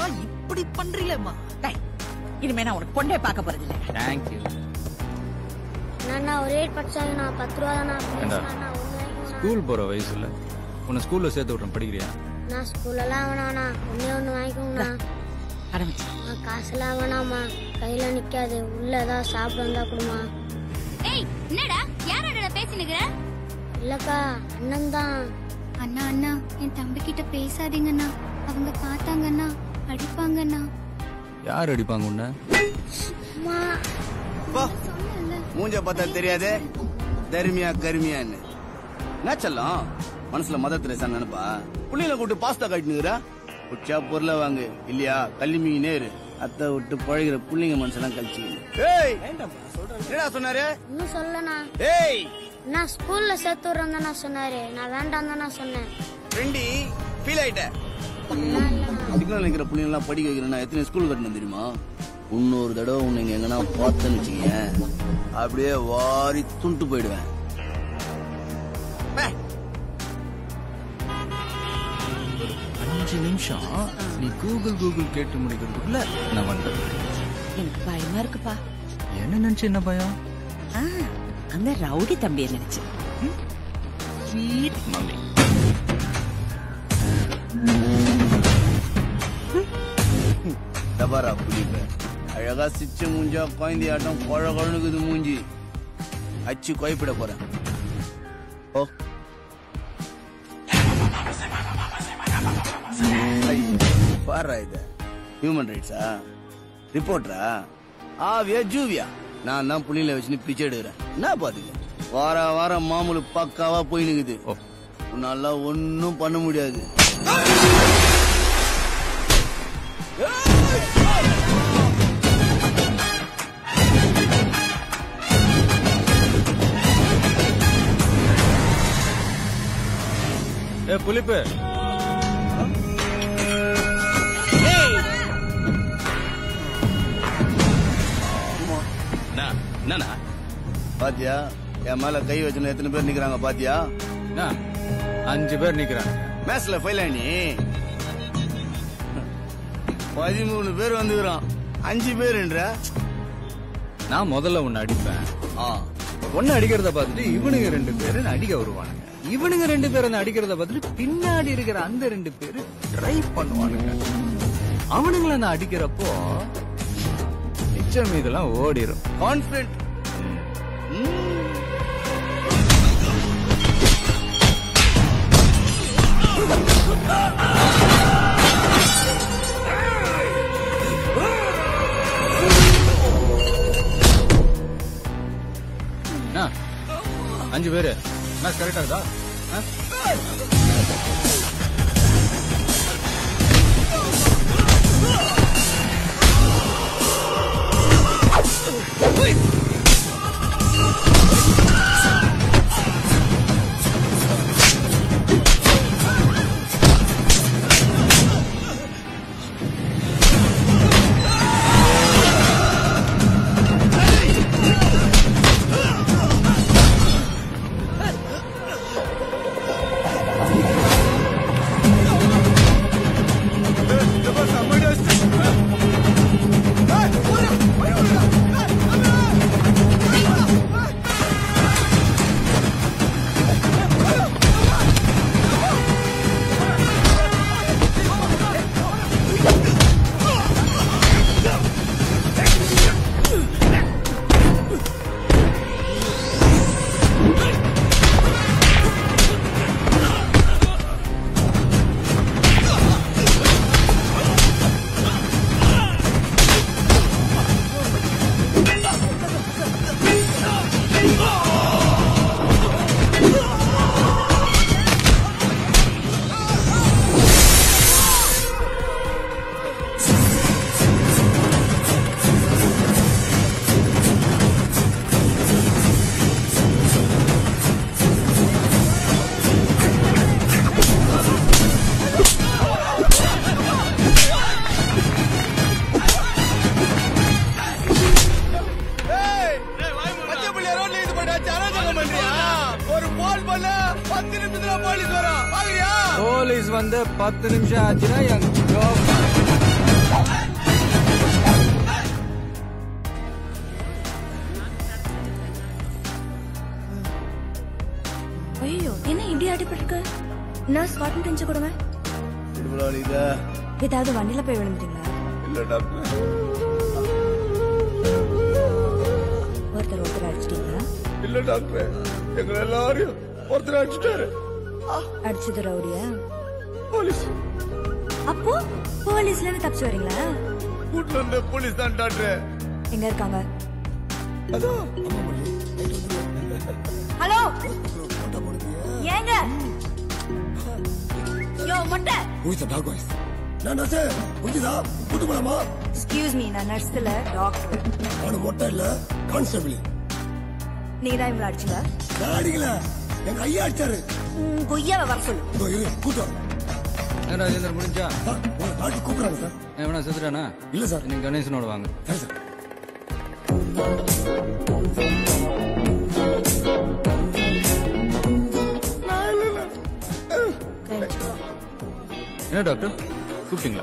இப்படி பண்றீங்களேம்மா டேய், இனிமே நான் உனக்கு பொண்ணே பார்க்க போறது இல்ல தேங்க்யூ நான் ஒரே படிச்சாங்க நான் பத்து ரூபா தானே ஏண்டா? ஸ்கூல் போற வயசுல உன்னை ஸ்கூல்ல சேர்த்து விட்றேன் படிக்கிறியா நான் ஸ்கூல்லலாம் வேணாண்ணா ஒன்னே ஒன்று வாங்கிக்கோங்கண்ணா ஆரம்பிச்சு நான் காசுலாம் வேணாம்மா கையில நிக்காது உள்ள ஏதாவது சாப்பிட வந்தா கொடுமா ஏய் என்னடா யாரோட பேசினுக்கிற இல்லக்கா அண்ணன் தான் அண்ணா அண்ணா என் தம்பி கிட்ட பேசாதீங்கண்ணா அவங்க பார்த்தாங்கண்ணா அடிப்பாங்கண்ணா யார் அடிப்பாங்க உன்னை அம்மா போ மூஞ்ச பார்த்தா தெரியாதே தருமியா கருமியான்னு என்ன செல்லம் மனசுல மதர் தெரேசா நினைப்பா புள்ளையில கூட்டு பாஸ்தா கட்டினுக்குறா உச்சா பொருளை வாங்கு இல்லையா கள்ளி மீன் நேரு அத்தை விட்டு பழகிற புள்ளைங்க மனசெல்லாம் கழிச்சுக்கணும் ஏய் என்னடா சொன்னாரு இன்னும் சொல்லண்ணா ஏய் நான் ஸ்கூல்ல சேர்த்து விடுறேன் தானே சொன்னாரு நான் வேண்டாம் தானே சொன்னேன் ஃப்ரெண்டி ஃபீல் ஆயிட்ட சிக்னல் நிக்கிற புள்ளைங்க எல்லாம் படிக்க வைக்கிறேன் எத்தனை ஸ்கூல் கட்டணும் தெரியுமா இன்னொரு தடவை உன்னை இங்க எங்கன்னா பார்த்தேன்னு வச்சுக்கேன் அப்படியே வாரி துண்டு போயிடுவேன் பே. அஞ்சு நிமிஷம் நீ கூகுள் கூகுள் கேட்டு முடிக்கிறதுக்குள்ள நான் வந்துடுறேன் எனக்கு பயமா இருக்குப்பா என்ன நினைச்சு என்ன பயம் ஆ, அந்த ரவுடி தம்பியை நினைச்சு ஸ்வீட் மம்மி டபாரா புளிப்ப அழகா சிச்ச மூஞ்சா குழந்தை ஆட்டம் குழ குழனுக்குது மூஞ்சி அச்சு குழப்பிட போறேன் ஓ ஐ, பாருடா இது ஹியூமன் ரைட்ஸா ரிப்போர்ட்டரா ஆவியா ஜூவியா நான் தான் புள்ளியில வச்சுன்னு பிச்சை எடுக்கிறேன் என்ன பாத்துக்க வார வாரம் மாமூலு பக்காவா போய் நிக்குது ஓ உன்னால ஒன்னும் பண்ண முடியாது ஏ புலிப்பு என்னண்ணா பாத்தியா என் மேல கை வச்சுன்னு எத்தனை பேர் நிக்கிறாங்க பாத்தியா என்ன? அஞ்சு பேர் நிக்கிறாங்க மேட்ச்ல ஃபெயில் ஆனி பதிமூணு பேர் வந்துக்கிறான் அஞ்சு பேருன்ற நான் முதல்ல உன்னை அடிப்பேன் ஆ ஒன்னு அடிக்கிறத பார்த்துட்டு இவனுங்க ரெண்டு பேரு என்னை அடிக்க வருவானுங்க இவனுங்க ரெண்டு பேரும் என்னை அடிக்கிறத பார்த்துட்டு பின்னாடி இருக்கிற அந்த ரெண்டு பேரு ட்ரை பண்ணுவானுங்க அவனுங்களை நான் அடிக்கிறப்போ மிச்சம் இதெல்லாம் ஓடிரும் கான்பிடன்ட் என்ன? அஞ்சு பேரு மேட்ச் கரெக்டா இருக்கா ஆ? பச்சை பிள்ளை ரோட்ல இது பண்ணாச்சு அராஜகம் பண்றியா ஒரு போல் பண்ண பத்து நிமிஷத்துல போலீஸ் வரும் பாக்குறியா போலீஸ் வந்து பத்து நிமிஷம் ஆச்சுன்னா என் girlfriend ஏதாவது வண்டியில போய் விழுந்துட்டீங்களா இல்ல டாக்டர் ஒருத்தர் ஒருத்தர் அடிச்சிட்டீங்களா இல்ல டாக்டர் எங்களை எல்லாரையும் ஒருத்தர் அடிச்சுட்டாரு அடிச்சது ரவுடியா போலீஸ் அப்போ போலீஸ்ல இருந்து தப்பிச்சு வரீங்களா கூட்டு வந்த போலீஸ் தான் டாக்டர் எங்க இருக்காங்க அதான் ஹலோ ஏங்க யோ மொட்டை நான் நர்ஸு புரிஞ்சுதா கூட்டு போலாமா எக்ஸ்கியூஸ் மீ நான் நர்ஸ் இல்ல டாக்டர் நானும் மொட்டை இல்ல கான்ஸ்டபிள் நீங்க தான் இவங்களை அடிச்சீங்களா நான் அடிக்கல எங்க ஐயா அடிச்சாரு உம், கொய்யாவை வர சொல்லு இதோ இரு, கூட்டம் என்ன ராஜேந்தர் முடிஞ்சா சார் உங்களை டாக்டர் கூப்பிடுறாங்க சார் எவனா செத்துட்டானா இல்ல சார் நீங்க கணேசனோட வாங்க சரி சார் என்ன டாக்டர் கூப்பிட்டீங்களா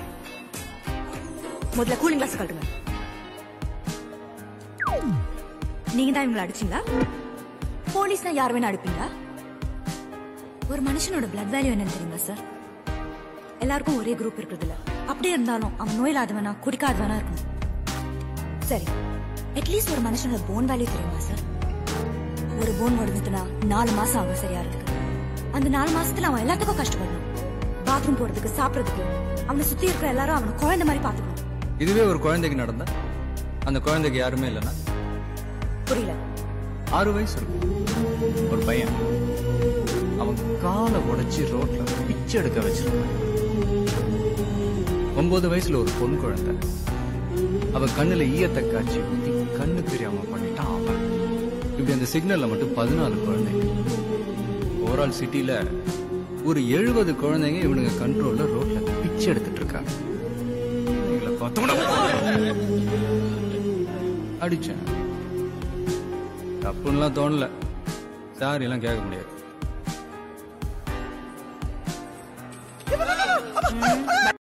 முதல்ல கூலிங் கிளாஸ் கட்டுங்க நீங்க தான் இவங்களை அடிச்சீங்களா போலீஸ்னா யார் வேணா அடிப்பீங்களா ஒரு மனுஷனோட பிளட் வேல்யூ என்னன்னு தெரியுமா சார் எல்லாருக்கும் ஒரே குரூப் இருக்கிறது இல்ல அப்படியே இருந்தாலும் அவன் நோயில்லாதவனா குடிக்காதவனா இருக்கணும் சரி அட்லீஸ்ட் ஒரு மனுஷனோட போன் வேல்யூ தெரியுமா சார் ஒரு போன் உடஞ்சிட்டுனா நாலு மாசம் ஆகும் சரியா இருக்கு அந்த நாலு மாசத்துல அவன் எல்லாத்துக்கும் கஷ்டப்படணும் பாத்ரூம் போறதுக்கு சாப்பிடறதுக்கு அவனை சுத்தி இருக்கிற எல்லாரும் அவனை குழந்தை மாதிரி பாத்துக்கணும் இதுவே ஒரு குழந்தைக்கு நடந்தா அந்த குழந்தைக்கு யாருமே இல்லைன்னா புரியல ஆறு வயசு இருக்கும் ஒரு பையன் அவன் காலை உடைச்சு ரோட்ல பிச்சை எடுக்க வச்சிருக்கான் ஒன்பது வயசுல ஒரு பொன் குழந்தை அவன் கண்ணுல ஈயத்தை காய்ச்சி ஊத்தி கண்ணு தெரியாம பண்ணிட்டான் அவன் இப்படி அந்த சிக்னல்ல மட்டும் பதினாலு குழந்தைங்க ஓவரால் சிட்டில ஒரு எழுபது குழந்தைங்க இவனுங்க கண்ட்ரோல்ல ரோட்ல பிச்சை எடுத்துட்டு இருக்காங்க இவங்களை பார்த்தோம்னா அடிச்சேன் தப்புன்னெலாம் தோணல சாரி எல்லாம் கேட்க முடியாது